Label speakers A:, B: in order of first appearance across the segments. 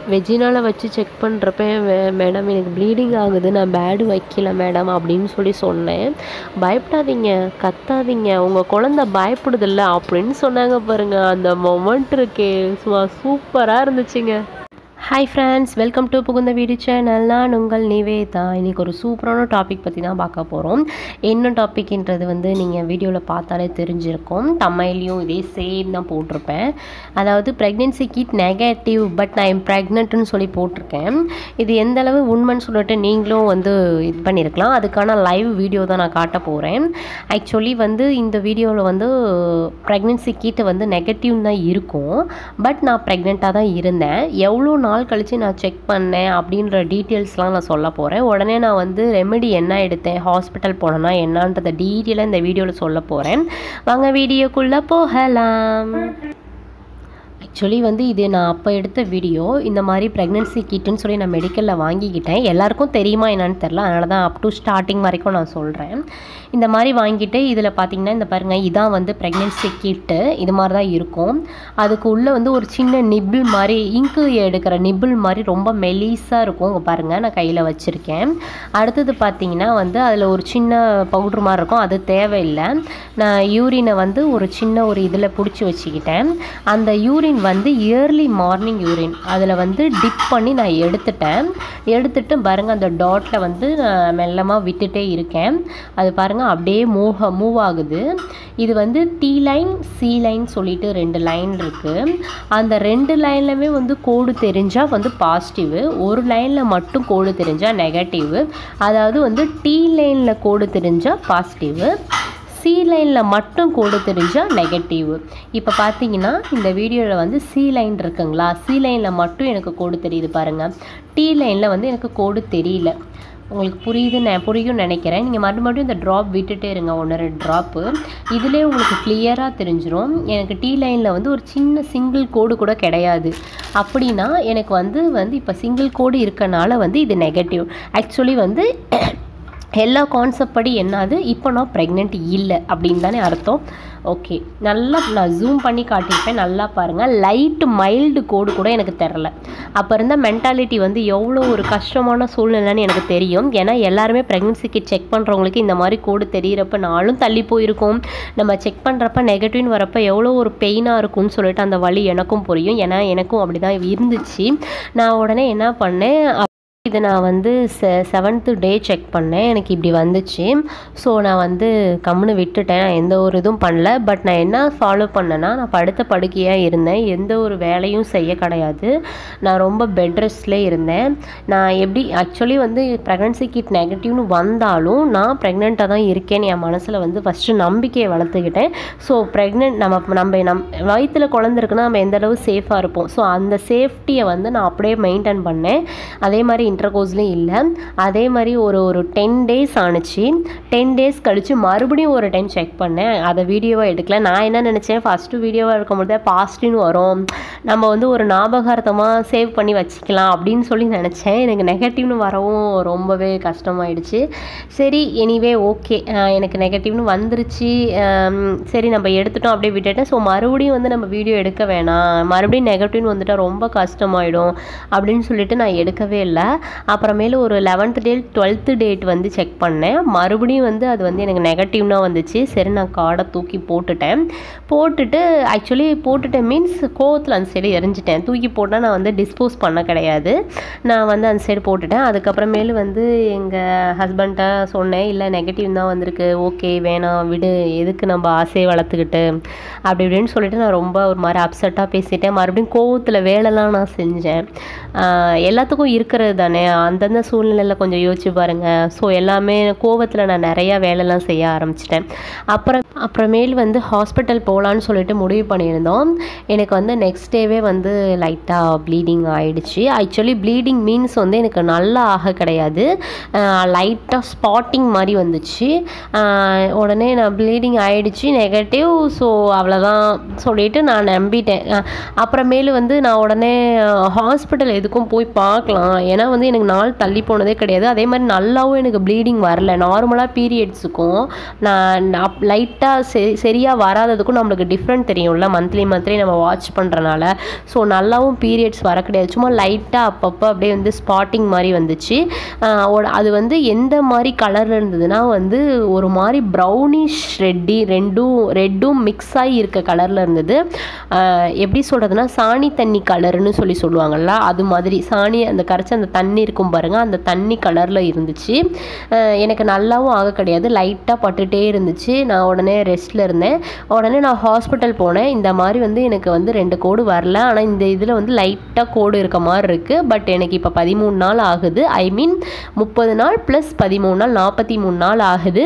A: வெஜினால வச்சு செக் பண்ணுறப்ப மேடம் எனக்கு ப்ளீடிங் ஆகுது நான் பேடு வைக்கல மேடம் அப்படின்னு சொல்லி சொன்னேன் பயப்படாதீங்க கத்தாதீங்க உங்கள் குழந்த பயப்படுதில்ல அப்படின்னு சொன்னாங்க பாருங்க அந்த மொமெண்ட் இருக்கே சும்மா சூப்பராக இருந்துச்சுங்க ஹாய் ஃப்ரெண்ட்ஸ் வெல்கம் டு புகுந்த வீடு சேனல் நான் உங்கள் நிவேதா இன்றைக்கி ஒரு சூப்பரான டாபிக் பற்றி தான் பார்க்க போகிறோம் என்ன டாபிக்ன்றது வந்து நீங்கள் வீடியோவில் பார்த்தாலே தெரிஞ்சிருக்கும் தமிழ்லையும் இதே சேம் தான் போட்டிருப்பேன் அதாவது ப்ரெக்னென்சி கிட் நெகட்டிவ் பட் நான் எம் ப்ரெக்னென்ட்னு சொல்லி போட்டிருக்கேன் இது எந்த அளவு உண்மைன்னு சொல்லிட்டு நீங்களும் வந்து இது பண்ணியிருக்கலாம் அதுக்கான லைவ் வீடியோ தான் நான் காட்ட போகிறேன் ஆக்சுவலி வந்து இந்த வீடியோவில் வந்து ப்ரெக்னென்சி கிட் வந்து நெகட்டிவ் தான் இருக்கும் பட் நான் ப்ரெக்னெண்ட்டாக தான் இருந்தேன் எவ்வளோ நாள் கழித்து நான் செக் பண்ணேன் அப்படின்ற டீட்டெயில்ஸ்லாம் நான் சொல்ல போகிறேன் உடனே நான் வந்து ரெமெடி என்ன எடுத்தேன் ஹாஸ்பிட்டல் போனேன்னா என்னன்றதை டீட்டெயிலாக இந்த வீடியோவில் சொல்ல போகிறேன் வாங்க வீடியோக்குள்ளே போகலாம் ஆக்சுவலி வந்து இது நான் அப்போ எடுத்த வீடியோ இந்த மாதிரி ப்ரெக்னென்சி கிட்டுன்னு சொல்லி நான் மெடிக்கலில் வாங்கிக்கிட்டேன் எல்லாருக்கும் தெரியுமா என்னன்னு தெரில அதனால தான் அப் டு ஸ்டார்டிங் வரைக்கும் நான் சொல்கிறேன் இந்த மாதிரி வாங்கிட்டு இதில் பார்த்தீங்கன்னா இந்த பாருங்கள் இதான் வந்து ப்ரெக்னென்சி கிட்டு இது மாதிரி தான் இருக்கும் அதுக்கு உள்ளே வந்து ஒரு சின்ன நிப்பிள் மாதிரி இங்கு எடுக்கிற நிப்பிள் மாதிரி ரொம்ப மெலிஸாக இருக்கும் இங்கே பாருங்கள் நான் கையில் வச்சுருக்கேன் அடுத்தது பார்த்தீங்கன்னா வந்து அதில் ஒரு சின்ன பவுட்ரு மாதிரி இருக்கும் அது தேவையில்லை நான் யூரினை வந்து ஒரு சின்ன ஒரு இதில் பிடிச்சி வச்சுக்கிட்டேன் அந்த யூரின் வந்து இயர்லி மார்னிங் யூரின் அதில் வந்து டிப் பண்ணி நான் எடுத்துட்டேன் எடுத்துட்டு பாருங்கள் அந்த டாட்டில் வந்து நான் மெல்லமாக விட்டுட்டே இருக்கேன் அது பாருங்கள் அப்படியே மூவ் மூவ் ஆகுது இது வந்து டி லைன் சி லைன் சொல்லிட்டு ரெண்டு லைன் இருக்குது அந்த ரெண்டு லைன்லையுமே வந்து கோடு தெரிஞ்சால் வந்து பாசிட்டிவ் ஒரு லைனில் மட்டும் கோடு தெரிஞ்சால் நெகட்டிவ் அதாவது வந்து டி லைனில் கோடு தெரிஞ்சால் பாசிட்டிவ் சி லைனில் மட்டும் கோடு தெரிஞ்சால் நெகட்டிவ் இப்போ பார்த்தீங்கன்னா இந்த வீடியோவில் வந்து சி லைன் இருக்குங்களா சி லைனில் மட்டும் எனக்கு கோடு தெரியுது பாருங்கள் டி லைனில் வந்து எனக்கு கோடு தெரியல உங்களுக்கு புரியுதுன்னு புரியும் நினைக்கிறேன் நீங்கள் மறுபடியும் இந்த ட்ராப் விட்டுட்டே இருங்க ஒன்று ரெண்டு ட்ராப்பு இதிலே உங்களுக்கு கிளியராக தெரிஞ்சிடும் எனக்கு டி லைனில் வந்து ஒரு சின்ன சிங்கிள் கோடு கூட கிடையாது அப்படின்னா எனக்கு வந்து வந்து இப்போ சிங்கிள் கோடு இருக்கனால வந்து இது நெகட்டிவ் ஆக்சுவலி வந்து எல்லா கான்செப்ட் படி என்னது இப்போ நான் ப்ரெக்னென்ட் இல்லை அப்படின்னு தானே அர்த்தம் ஓகே நல்லா நான் ஜூம் பண்ணி காட்டியிருப்பேன் நல்லா பாருங்கள் லைட்டு மைல்டு கோடு கூட எனக்கு தெரில அப்போ இருந்த மென்டாலிட்டி வந்து எவ்வளோ ஒரு கஷ்டமான சூழ்நிலைன்னு எனக்கு தெரியும் ஏன்னா எல்லாருமே ப்ரெக்னென்சிக்கு செக் பண்ணுறவங்களுக்கு இந்த மாதிரி கோடு தெரிகிறப்ப நாளும் தள்ளி போயிருக்கும் நம்ம செக் பண்ணுறப்ப நெகட்டிவ்னு வரப்போ எவ்வளோ ஒரு பெயினாக இருக்கும்னு சொல்லிட்டு அந்த வழி எனக்கும் புரியும் ஏன்னா எனக்கும் அப்படி தான் இருந்துச்சு நான் உடனே என்ன பண்ணேன் இது நான் வந்து செ செவன்த்து டே செக் பண்ணேன் எனக்கு இப்படி வந்துச்சு ஸோ நான் வந்து கம்முன்னு விட்டுட்டேன் நான் எந்த ஒரு இதுவும் பண்ணல பட் நான் என்ன ஃபாலோ பண்ணேன்னா நான் படுத்த படுக்கையாக இருந்தேன் எந்த ஒரு வேலையும் செய்ய கிடையாது நான் ரொம்ப பெட் ரெஸ்ட்லேயே இருந்தேன் நான் எப்படி ஆக்சுவலி வந்து ப்ரெக்னன்சி கிட் நெகட்டிவ்னு வந்தாலும் நான் ப்ரெக்னெண்ட்டாக தான் இருக்கேன்னு என் மனசில் வந்து ஃபஸ்ட்டு நம்பிக்கையை வளர்த்துக்கிட்டேன் ஸோ ப்ரெக்னென்ட் நம்ம நம்ம நம் வயிற்றில் குழந்த இருக்குன்னா நம்ம எந்த அளவு சேஃபாக இருப்போம் ஸோ அந்த சேஃப்டியை வந்து நான் அப்படியே மெயின்டைன் பண்ணேன் அதே மாதிரி இன்டர்கோஸ்லேயும் இல்லை அதே மாதிரி ஒரு ஒரு டென் டேஸ் ஆணுச்சு டென் டேஸ் கழித்து மறுபடியும் ஒரு டைம் செக் பண்ணேன் அதை வீடியோவாக எடுக்கல நான் என்ன நினச்சேன் ஃபஸ்ட்டு வீடியோவாக இருக்கும்போது பாசிட்டிவ்னு வரும் நம்ம வந்து ஒரு ஞாபகார்த்தமாக சேவ் பண்ணி வச்சுக்கலாம் அப்படின்னு சொல்லி நினச்சேன் எனக்கு நெகட்டிவ்னு வரவும் ரொம்பவே கஷ்டமாயிடுச்சு சரி எனிவே ஓகே எனக்கு நெகட்டிவ்னு வந்துருச்சு சரி நம்ம எடுத்துட்டோம் அப்படியே விட்டுட்டேன் ஸோ மறுபடியும் வந்து நம்ம வீடியோ எடுக்க வேணாம் மறுபடியும் நெகட்டிவ்னு வந்துட்டால் ரொம்ப கஷ்டமாயிடும் அப்படின்னு சொல்லிட்டு நான் எடுக்கவே இல்லை அப்புறமேலு ஒரு லெவன்த்து டே டுவெல்த்து டேட் வந்து செக் பண்ணேன் மறுபடியும் வந்து அது வந்து எனக்கு நெகட்டிவ்னா வந்துச்சு சரி நான் கார்டை தூக்கி போட்டுட்டேன் போட்டுட்டு ஆக்சுவலி போட்டுட்டேன் மீன்ஸ் கோவத்தில் அந்த சைடு எரிஞ்சிட்டேன் தூக்கி போட்டால் நான் வந்து டிஸ்போஸ் பண்ண கிடையாது நான் வந்து அந்த சைடு போட்டுட்டேன் அதுக்கப்புறமேலு வந்து எங்கள் ஹஸ்பண்ட்டை சொன்னேன் இல்லை நெகட்டிவ் தான் வந்திருக்கு ஓகே வேணாம் விடு எதுக்கு நம்ம ஆசையை வளர்த்துக்கிட்டு அப்படி இப்படின்னு சொல்லிட்டு நான் ரொம்ப ஒரு மாதிரி அப்செட்டாக பேசிட்டேன் மறுபடியும் கோவத்தில் வேலைலாம் நான் செஞ்சேன் எல்லாத்துக்கும் இருக்கிறது தானே அந்தந்த சூழ்நிலையில் கொஞ்சம் யோசிச்சு பாருங்கள் ஸோ எல்லாமே கோவத்தில் நான் நிறையா வேலைலாம் செய்ய ஆரம்பிச்சிட்டேன் அப்புறம் அப்புறமேல் வந்து ஹாஸ்பிட்டல் போகலான்னு சொல்லிட்டு முடிவு பண்ணியிருந்தோம் எனக்கு வந்து நெக்ஸ்ட் டேவே வந்து லைட்டாக ப்ளீடிங் ஆகிடுச்சு ஆக்சுவலி ப்ளீடிங் மீன்ஸ் வந்து எனக்கு நல்லா ஆக கிடையாது லைட்டாக ஸ்பாட்டிங் மாதிரி வந்துச்சு உடனே நான் ப்ளீடிங் ஆகிடுச்சு நெகட்டிவ் ஸோ அவ்வளோதான் சொல்லிட்டு நான் நம்பிட்டேன் அப்புறமேலு வந்து நான் உடனே ஹாஸ்பிட்டல் எதுக்கும் போய் பார்க்கலாம் ஏன்னா வந்து எனக்கு நாள் தள்ளி போனதே கிடையாது அதே மாதிரி நல்லாவும் எனக்கு ப்ளீடிங் வரல நார்மலாக பீரியட்ஸுக்கும் நான் லைட்டாக செ சரியாக வராததுக்கும் நம்மளுக்கு டிஃப்ரெண்ட் தெரியும்ல மந்த்லி மந்த்லி நம்ம வாட்ச் பண்ணுறனால ஸோ நல்லாவும் பீரியட்ஸ் வர கிடையாது சும்மா லைட்டாக அப்பப்போ அப்படியே வந்து ஸ்பாட்டிங் மாதிரி வந்துச்சு ஆஹ் ஒரு- அது வந்து எந்த மாதிரி கலரில் இருந்ததுன்னா வந்து ஒரு மாதிரி ப்ரௌனிஷ் ரெட்டி ரெண்டும் ரெட்டும் மிக்ஸ் ஆகி இருக்க கலரில் இருந்தது ஆஹ் எப்படி சொல்கிறதுனா சாணி தண்ணி கலர்னு சொல்லி சொல்லுவாங்கள்ல அது மாதிரி சாணி அந்த கரைச்ச அந்த தண்ணி இருக்கும் பாருங்கள் அந்த தண்ணி கலரில் இருந்துச்சு ஆஹ் எனக்கு நல்லாவும் ஆக கிடையாது லைட்டாக பட்டுட்டே இருந்துச்சு நான் உடனே ரெஸ்ட்டில் இருந்தேன் உடனே நான் ஹாஸ்பிட்டல் போனேன் இந்த மாதிரி வந்து எனக்கு வந்து ரெண்டு கோடு வரல ஆனால் இந்த இதில் வந்து லைட்டாக கோடு இருக்க மாதிரி இருக்குது பட் எனக்கு இப்போ பதிமூணு நாள் ஆகுது ஐ மீன் முப்பது நாள் ப்ளஸ் பதிமூணு நாள் நாற்பத்தி மூணு நாள் ஆகுது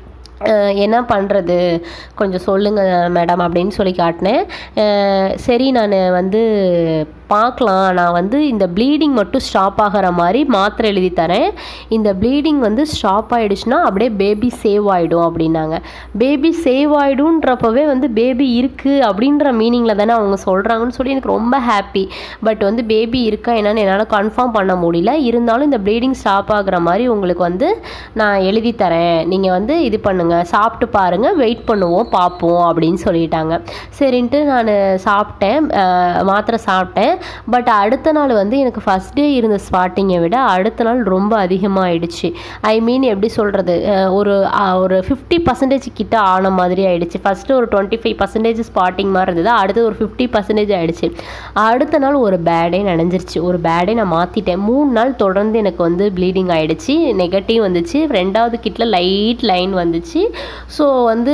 A: அஹ் என்ன பண்ணுறது கொஞ்சம் சொல்லுங்கள் மேடம் அப்படின்னு சொல்லி காட்டினேன் அஹ் சரி நான் வந்து பார்க்கலாம் நான் வந்து இந்த ப்ளீடிங் மட்டும் ஸ்டாப் ஆகிற மாதிரி மாத்திரை எழுதி தரேன் இந்த ப்ளீடிங் வந்து ஸ்டாப் ஆகிடுச்சுன்னா அப்படியே பேபி சேவ் ஆகிடும் அப்படின்னாங்க பேபி சேவ் ஆகிடும்ன்றப்பவே வந்து பேபி இருக்குது அப்படின்ற மீனிங்கில் தானே அவங்க சொல்கிறாங்கன்னு சொல்லி எனக்கு ரொம்ப ஹாப்பி பட் வந்து பேபி இருக்கா என்னன்னு என்னால் கன்ஃபார்ம் பண்ண முடியல இருந்தாலும் இந்த ப்ளீடிங் ஸ்டாப் ஆகுற மாதிரி உங்களுக்கு வந்து நான் எழுதி தரேன் நீங்கள் வந்து இது பண்ணுங்கள் சாப்பிட்டு பாருங்கள் வெயிட் பண்ணுவோம் பார்ப்போம் அப்படின்னு சொல்லிட்டாங்க சரின்ட்டு நான் சாப்பிட்டேன் அஹ், மாத்திரை சாப்பிட்டேன் பட் அடுத்த நாள் வந்து எனக்கு ஃபஸ்ட் டே இருந்த ஸ்பாட்டிங்கை விட அடுத்த நாள் ரொம்ப அதிகமாகிடுச்சு ஐ மீன் எப்படி சொல்கிறது ஒரு அஹ், ஒரு ஃபிஃப்டி பர்சன்டேஜ் கிட்ட ஆன மாதிரி ஆயிடுச்சு ஃபஸ்ட்டு ஒரு டுவெண்ட்டி ஃபைவ் பர்சன்டேஜ் ஸ்பாட்டிங் மாதிரி இருந்தது அடுத்து ஒரு ஃபிஃப்டி பர்சன்டேஜ் ஆயிடுச்சு அடுத்த நாள் ஒரு பேடே நனைஞ்சிருச்சு ஒரு பேடே நான் மாற்றிட்டேன் மூணு நாள் தொடர்ந்து எனக்கு வந்து ப்ளீடிங் ஆயிடுச்சு நெகட்டிவ் வந்துச்சு ரெண்டாவது கிட்டில் லைட் லைன் வந்துச்சு ஸோ வந்து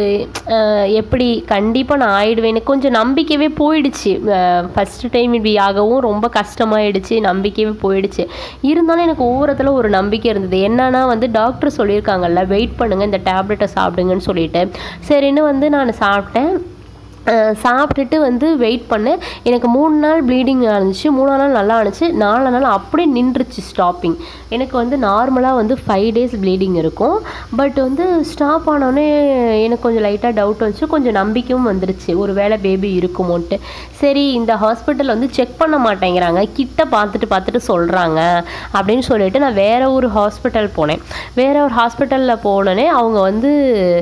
A: அஹ், எப்படி கண்டிப்பாக நான் ஆயிடுவேன் எனக்கு கொஞ்சம் நம்பிக்கையே போயிடுச்சு ஃபஸ்ட்டு டைம் இப்படி ஆகவும் ரொம்ப கஷ்டமாயிடுச்சு நம்பிக்கையே போயிடுச்சு இருந்தாலும் எனக்கு ஒவ்வொருத்தில் ஒரு நம்பிக்கை இருந்தது என்னன்னா வந்து டாக்டர் சொல்லியிருக்காங்கல்ல வெயிட் பண்ணுங்கள் இந்த டேப்லெட்டை சாப்பிடுங்கன்னு சொல்லிட்டு சரின்னு வந்து நான் சாப்பிட்டேன் அஹ் சாப்பிட்டுட்டு வந்து வெயிட் பண்ணேன் எனக்கு மூணு நாள் ப்ளீடிங் இருந்துச்சு மூணாம் நாள் நல்லா இருந்துச்சு நாலு நாள் அப்படியே நின்றுச்சு ஸ்டாப்பிங் எனக்கு வந்து நார்மலாக வந்து ஃபைவ் டேஸ் ப்ளீடிங் இருக்கும் பட் வந்து ஸ்டாப் ஆனோடனே எனக்கு கொஞ்சம் லைட்டாக டவுட் வந்துச்சு கொஞ்சம் நம்பிக்கையும் வந்துருச்சு ஒரு வேளை பேபி இருக்குமோன்ட்டு சரி இந்த ஹாஸ்பிட்டல் வந்து செக் பண்ண மாட்டேங்கிறாங்க கிட்ட பார்த்துட்டு பார்த்துட்டு சொல்கிறாங்க அப்படின்னு சொல்லிட்டு நான் வேற ஒரு ஹாஸ்பிட்டல் போனேன் வேற ஒரு ஹாஸ்பிட்டலில் போனோடனே அவங்க வந்து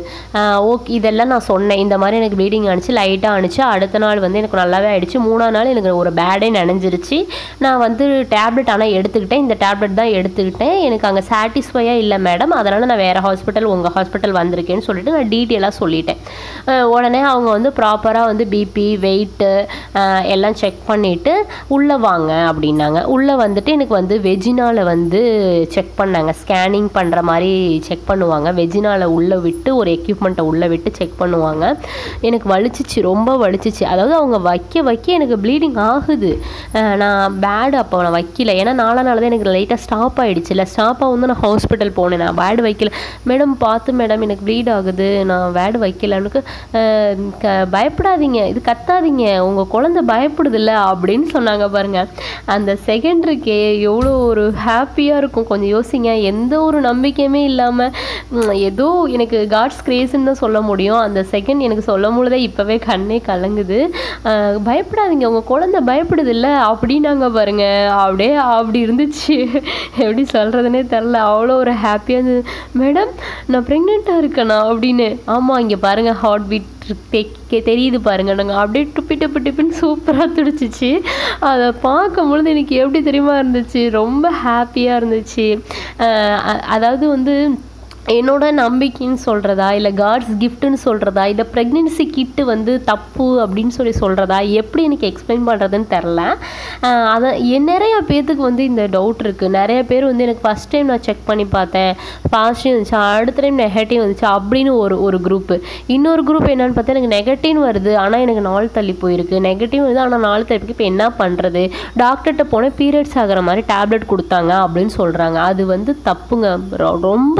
A: ஓகே இதெல்லாம் நான் சொன்னேன் இந்த மாதிரி எனக்கு ப்ளீடிங் ஆனிச்சு லைட்டாக ஆனிச்சு அடுத்த நாள் வந்து எனக்கு நல்லாவே ஆயிடுச்சு மூணாம் நாள் எனக்கு ஒரு பேடே நனைஞ்சிருச்சு நான் வந்து டேப்லெட் ஆனால் எடுத்துக்கிட்டேன் இந்த டேப்லெட் தான் எடுத்துக்கிட்டேன் எனக்கு அங்கே சாட்டிஸ்ஃபையாக இல்லை மேடம் அதனால் நான் வேறு ஹாஸ்பிட்டல் உங்கள் ஹாஸ்பிட்டல் வந்திருக்கேன்னு சொல்லிட்டு நான் டீட்டெயிலாக சொல்லிட்டேன் அஹ் உடனே அவங்க வந்து ப்ராப்பராக வந்து பிபி வெயிட்டு எல்லாம் செக் பண்ணிவிட்டு உள்ளே வாங்க அப்படின்னாங்க உள்ளே வந்துட்டு எனக்கு வந்து வெஜினால வந்து செக் பண்ணாங்க ஸ்கேனிங் பண்ணுற மாதிரி செக் பண்ணுவாங்க வெஜினால உள்ளே விட்டு ஒரு எக்யூப்மெண்ட்டை உள்ளே விட்டு செக் பண்ணுவாங்க எனக்கு வலிச்சிச்சு ரொம்ப வலிச்சிச்சு அதாவது அவங்க வைக்க வைக்க எனக்கு ப்ளீடிங் ஆகுது அஹ் நான் பேடு அப்போ நான் வைக்கல ஏன்னா நாலா நாள் தான் எனக்கு லைட்டாக ஸ்டாப் ஆகிடுச்சு இல்லை ஸ்டாப் ஆகும் நான் ஹாஸ்பிட்டல் போனேன் நான் பேடு வைக்கல மேடம் பார்த்து மேடம் எனக்கு ப்ளீட் ஆகுது நான் பேடு வைக்கலன்னு பயப்படாதீங்க இது கத்தாதீங்க உங்கள் குழந்தை பயப்படுதில்ல அப்படின்னு சொன்னாங்க பாருங்க அந்த செகண்ட் இருக்கே எவ்வளோ ஒரு ஹாப்பியாக இருக்கும் கொஞ்சம் யோசிங்க எந்த ஒரு நம்பிக்கையுமே இல்லாமல் ஏதோ எனக்கு காட்ஸ் கிரேஸ்ன்னு தான் சொல்ல முடியும் அந்த செகண்ட் எனக்கு சொல்லும் பொழுதே இப்போவே கண்ணே கலங்குது அஹ் பயப்படாதீங்க உங்கள் குழந்தை பயப்படுதில்ல அப்படின்னாங்க பாருங்க அப்படியே அப்படி இருந்துச்சு எப்படி சொல்கிறதுனே தெரில அவ்வளோ ஒரு ஹாப்பியாக இருந்தது மேடம் நான் ப்ரெக்னெண்ட்டாக இருக்கேனா அப்படின்னு ஆமாம் இங்கே பாருங்கள் ஹார்ட் பீட் தெரியுது பாருங்க நாங்கள் அப்படியே டுப்பி டப்பு டிப்புன்னு சூப்பராக துடிச்சிச்சு அதை பார்க்கும் பொழுது எனக்கு எப்படி தெரியுமா இருந்துச்சு ரொம்ப ஹாப்பியாக இருந்துச்சு அஹ் அ- அதாவது வந்து என்னோட நம்பிக்கைன்னு சொல்கிறதா இல்லை காட்ஸ் கிஃப்ட்டுன்னு சொல்கிறதா இல்லை ப்ரெக்னென்சி கிட்டு வந்து தப்பு அப்படின்னு சொல்லி சொல்கிறதா எப்படி எனக்கு எக்ஸ்பிளைன் பண்ணுறதுன்னு தெரில அதை என் நிறைய பேர்த்துக்கு வந்து இந்த டவுட் இருக்குது நிறைய பேர் வந்து எனக்கு ஃபஸ்ட் டைம் நான் செக் பண்ணி பார்த்தேன் பாசிட்டிவ் இருந்துச்சு அடுத்த டைம் நெகட்டிவ் வந்துச்சு அப்படின்னு ஒரு ஒரு குரூப்பு இன்னொரு குரூப் என்னன்னு பார்த்தா எனக்கு நெகட்டிவ் வருது ஆனால் எனக்கு நாள் தள்ளி போயிருக்கு நெகட்டிவ் வருது ஆனால் நாள் தள்ளி இப்போ என்ன பண்ணுறது டாக்டர்கிட்ட போனால் பீரியட்ஸ் ஆகிற மாதிரி டேப்லெட் கொடுத்தாங்க அப்படின்னு சொல்கிறாங்க அது வந்து தப்புங்க ரொ- ரொம்ப தப்புங்க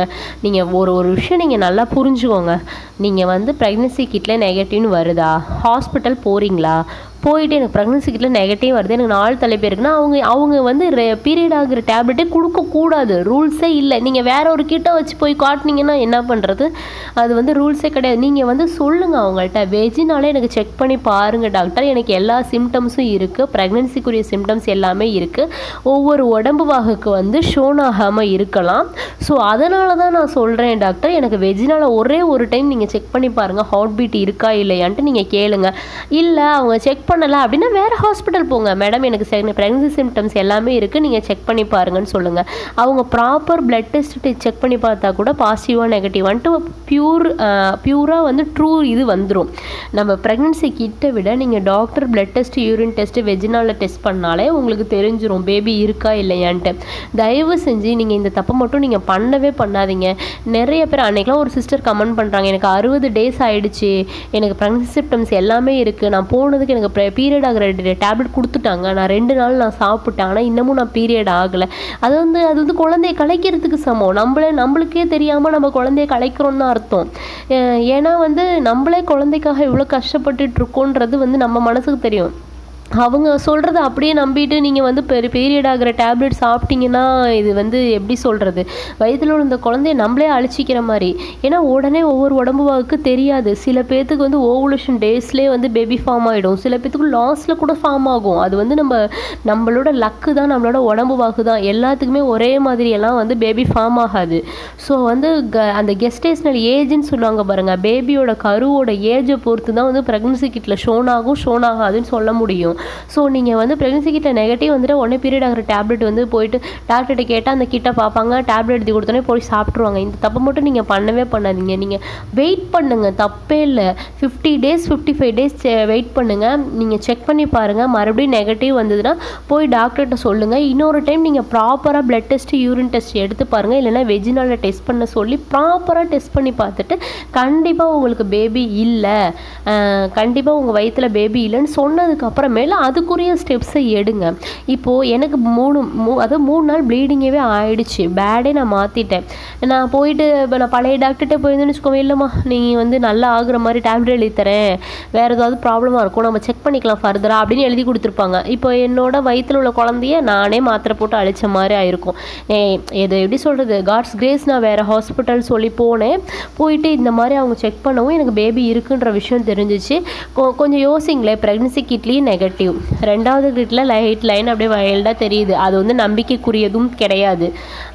A: பாருங்கள் நீங்கள் ஒரு ஒரு விஷயம் நீங்கள் நல்லா புரிஞ்சுக்கோங்க நீங்கள் வந்து ப்ரெக்னென்சி கிட்டில் நெகட்டிவ்னு வருதா ஹாஸ்பிட்டல் போகிறீங்களா போயிட்டு எனக்கு ப்ரெக்னன்சி கிட்டில் நெகட்டிவ் வருது எனக்கு நாலு தலைப்பு இருக்குன்னா அவங்க அவங்க வந்து பீரியட் ஆகிற டேப்லெட்டே கொடுக்கக்கூடாது ரூல்ஸே இல்லை நீங்கள் வேற ஒரு கிட்ட வச்சு போய் காட்டினீங்கன்னா என்ன பண்ணுறது அது வந்து ரூல்ஸே கிடையாது நீங்கள் வந்து சொல்லுங்கள் அவங்கள்ட்ட வெஜ்ஜினாலே எனக்கு செக் பண்ணி பாருங்கள் டாக்டர் எனக்கு எல்லா சிம்டம்ஸும் இருக்குது ப்ரெக்னென்சிக்குரிய சிம்டம்ஸ் எல்லாமே இருக்குது ஒவ்வொரு உடம்பு வாகுக்கு வந்து ஷோன் ஆகாமல் இருக்கலாம் ஸோ அதனால தான் நான் சொல்கிறேன் டாக்டர் எனக்கு வெஜ்ஜினால் ஒரே ஒரு டைம் நீங்கள் செக் பண்ணி பாருங்கள் ஹார்ட் பீட் இருக்கா இல்லையான்ட்டு நீங்கள் கேளுங்க இல்லை அவங்க செக் பண்ணலை அப்படின்னா வேறு ஹாஸ்பிட்டல் போங்க மேடம் எனக்கு ப்ரெக்னன்சி சிம்டம்ஸ் எல்லாமே இருக்குது நீங்கள் செக் பண்ணி பாருங்கன்னு சொல்லுங்கள் அவங்க ப்ராப்பர் பிளட் டெஸ்ட் செக் பண்ணி பார்த்தா கூட பாசிட்டிவாக நெகட்டிவான்ட்டு பியூர் பியூராக வந்து ட்ரூ இது வந்துடும் நம்ம ப்ரெக்னன்சி கிட்ட விட நீங்கள் doctor blood test urine test வெஜினாலில் டெஸ்ட் பண்ணாலே உங்களுக்கு தெரிஞ்சிரும் பேபி இருக்கா இல்லையான்ட்டு தயவு செஞ்சு நீங்கள் இந்த தப்பை மட்டும் நீங்கள் பண்ணவே பண்ணாதீங்க நிறைய பேர் அன்றைக்கெலாம் ஒரு சிஸ்டர் கமெண்ட் பண்ணுறாங்க எனக்கு அறுபது டேஸ் ஆயிடுச்சு எனக்கு ப்ரெக்னன்சி சிம்டம்ஸ் எல்லாமே இருக்குது நான் போனதுக்கு எனக்கு பீரியட் ஆகிற டேப்லெட் கொடுத்துட்டாங்க நான் ரெண்டு நாள் நான் சாப்பிட்டேன் ஆனால் இன்னமும் நான் பீரியட் ஆகலை அது வந்து அது வந்து குழந்தைய கலைக்கிறதுக்கு சமம் நம்மளே நம்மளுக்கே தெரியாமல் நம்ம குழந்தைய கலைக்கிறோம்னு அர்த்தம் அஹ் ஏன்னா வந்து நம்மளே குழந்தைக்காக இவ்வளோ கஷ்டப்பட்டுட்டு இருக்கோன்றது வந்து நம்ம மனசுக்கு தெரியும் அவங்க சொல்கிறத அப்படியே நம்பிட்டு நீங்கள் வந்து பெரிய பீரியட் ஆகிற டேப்லெட் சாப்பிட்டீங்கன்னா இது வந்து எப்படி சொல்கிறது வயிற்றில் உள்ள இந்த குழந்தைய நம்மளே அழிச்சிக்கிற மாதிரி ஏன்னா உடனே ஒவ்வொரு உடம்பு வாக்கு தெரியாது சில பேர்த்துக்கு வந்து ஓவுலேஷன் டேஸ்லேயே வந்து பேபி ஃபார்ம் ஆகிடும் சில பேர்த்துக்கு லாஸ்ட்டில் கூட ஃபார்ம் ஆகும் அது வந்து நம்ம நம்மளோட லக்கு தான் நம்மளோட உடம்பு வாக்கு தான் எல்லாத்துக்குமே ஒரே மாதிரி எல்லாம் வந்து பேபி ஃபார்ம் ஆகாது ஸோ வந்து க அந்த கெஸ்டேஷனல் ஏஜ்னு சொல்லுவாங்க பாருங்கள் பேபியோட கருவோட ஏஜை பொறுத்து தான் வந்து ப்ரெக்னன்சி கிட்டில் ஷோன் ஆகும் ஷோன் ஆகாதுன்னு சொல்ல முடியும் ஸோ நீங்கள் வந்து ப்ரெக்னன்சி கிட்ட நெகட்டிவ் வந்துட்டு உடனே பீரியட் ஆகிற டேப்லெட் வந்து போயிட்டு டாக்டர்கிட்ட கேட்டால் அந்த கிட்ட பார்ப்பாங்க டேப்லெட் எழுதி கொடுத்தோன்னே போய் சாப்பிட்ருவாங்க இந்த தப்பை மட்டும் நீங்கள் பண்ணவே பண்ணாதீங்க நீங்கள் வெயிட் பண்ணுங்க தப்பே இல்லை fifty days fifty five days wait பண்ணுங்கள் நீங்கள் செக் பண்ணி பாருங்கள் மறுபடியும் நெகட்டிவ் வந்ததுன்னா போய் டாக்டர்கிட்ட சொல்லுங்கள் இன்னொரு டைம் நீங்கள் ப்ராப்பராக பிளட் டெஸ்ட் யூரின் டெஸ்ட் எடுத்து பாருங்கள் இல்லைன்னா வெஜினால டெஸ்ட் பண்ண சொல்லி ப்ராப்பராக டெஸ்ட் பண்ணி பார்த்துட்டு கண்டிப்பாக உங்களுக்கு பேபி இல்லை கண்டிப்பாக உங்கள் வயிற்றில் பேபி இல்லைன்னு சொன்னதுக்கு அப்புறமேல அதுக்குரிய ஸ்டெப்ஸை எடுங்க இப்போது எனக்கு மூணு மூ அதாவது மூணு நாள் ப்ளீடிங்கவே ஆயிடுச்சு பேடே நான் மாற்றிட்டேன் நான் போயிட்டு இப்போ நான் பழைய டாக்டர்கிட்ட போயிருந்தேன்னு வச்சுக்கோங்க இல்லைம்மா நீ வந்து நல்லா ஆகுற மாதிரி டேப்லெட் எழுதி தரேன் வேறு ஏதாவது ப்ராப்ளமாக இருக்கும் நம்ம செக் பண்ணிக்கலாம் ஃபர்தராக அப்படின்னு எழுதி கொடுத்துருப்பாங்க இப்போ என்னோட வயிற்றில் உள்ள குழந்தைய நானே மாத்திரை போட்டு அழிச்ச மாதிரி ஆயிருக்கும் ஏ- இது எப்படி சொல்கிறது காட்ஸ் கிரேஸ் நான் வேறு ஹாஸ்பிட்டல் சொல்லி போனேன் போயிட்டு இந்த மாதிரி அவங்க செக் பண்ணவும் எனக்கு பேபி இருக்குன்ற விஷயம் தெரிஞ்சிச்சு கொ- கொஞ்சம் யோசிங்களேன் ப்ரெக்னன்சி கிட்லேயும் நெகட்டிவ் ரெண்டாவது கிட்ல லைட் லைன் அப்படியே வைல்டாக தெரியுது அது வந்து நம்பிக்கைக்குரியதும் கிடையாது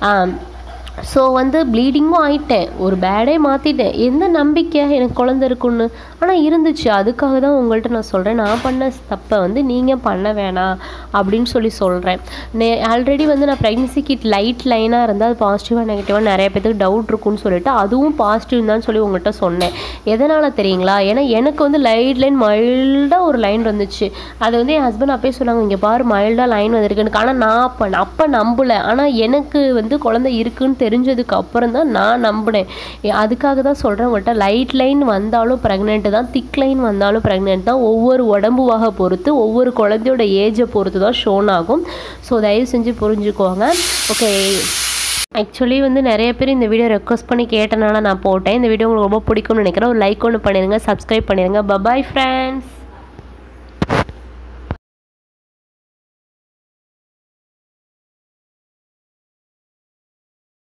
A: ஸோ வந்து ப்ளீடிங்கும் ஆயிட்டேன் ஒரு பேடே மாற்றிட்டேன் எந்த நம்பிக்கை எனக்கு குழந்த இருக்குன்னு ஆனால் இருந்துச்சு அதுக்காக தான் உங்கள்கிட்ட நான் சொல்கிறேன் நான் பண்ண தப்பை வந்து நீங்கள் பண்ண வேணாம் அப்படின்னு சொல்லி சொல்கிறேன் நே ஆல்ரெடி வந்து நான் ப்ரெக்னன்சி கிட் லைட் லைனாக இருந்தால் அது பாசிட்டிவாக நெகட்டிவாக நிறைய பேத்துக்கு டவுட் இருக்குன்னு சொல்லிட்டு அதுவும் பாசிட்டிவ் தான் சொல்லி உங்கள்கிட்ட சொன்னேன் எதனால் தெரியுங்களா ஏன்னா எனக்கு வந்து லைட் லைன் மைல்டாக ஒரு லைன் வந்துச்சு அது வந்து என் ஹஸ்பண்ட் அப்பயே சொன்னாங்க இங்கே பாரு மைல்டாக லைன் வந்திருக்குன்னு ஆனால் நான் அப்போ அப்போ நம்பலை ஆனால் எனக்கு வந்து குழந்தை இருக்குன்னு தெரிஞ்சதுக்கு அப்புறம் தான் நான் நம்பினேன் ஏ, அதுக்காக தான் சொல்கிறேன் உங்கள்கிட்ட லைட் லைன் வந்தாலும் ப்ரெக்னென்ட் தான் திக் லைன் வந்தாலும் ப்ரெக்னென்ட் தான் ஒவ்வொரு உடம்பு வகை பொறுத்து ஒவ்வொரு குழந்தையோட ஏஜை பொறுத்து தான் ஷோன் ஆகும் ஸோ தயவு செஞ்சு புரிஞ்சுக்கோங்க ஓகே ஆக்சுவலி வந்து நிறைய பேர் இந்த வீடியோ ரெக்வஸ்ட் பண்ணி கேட்டனால நான் போட்டேன் இந்த வீடியோ உங்களுக்கு ரொம்ப பிடிக்கும்னு நினைக்கிறேன் ஒரு லைக் ஒன்று பண்ணிடுங்க சப்ஸ்கிரைப் பண்ணிடுங்க பபாய் ஃப்ரெண்ட்ஸ்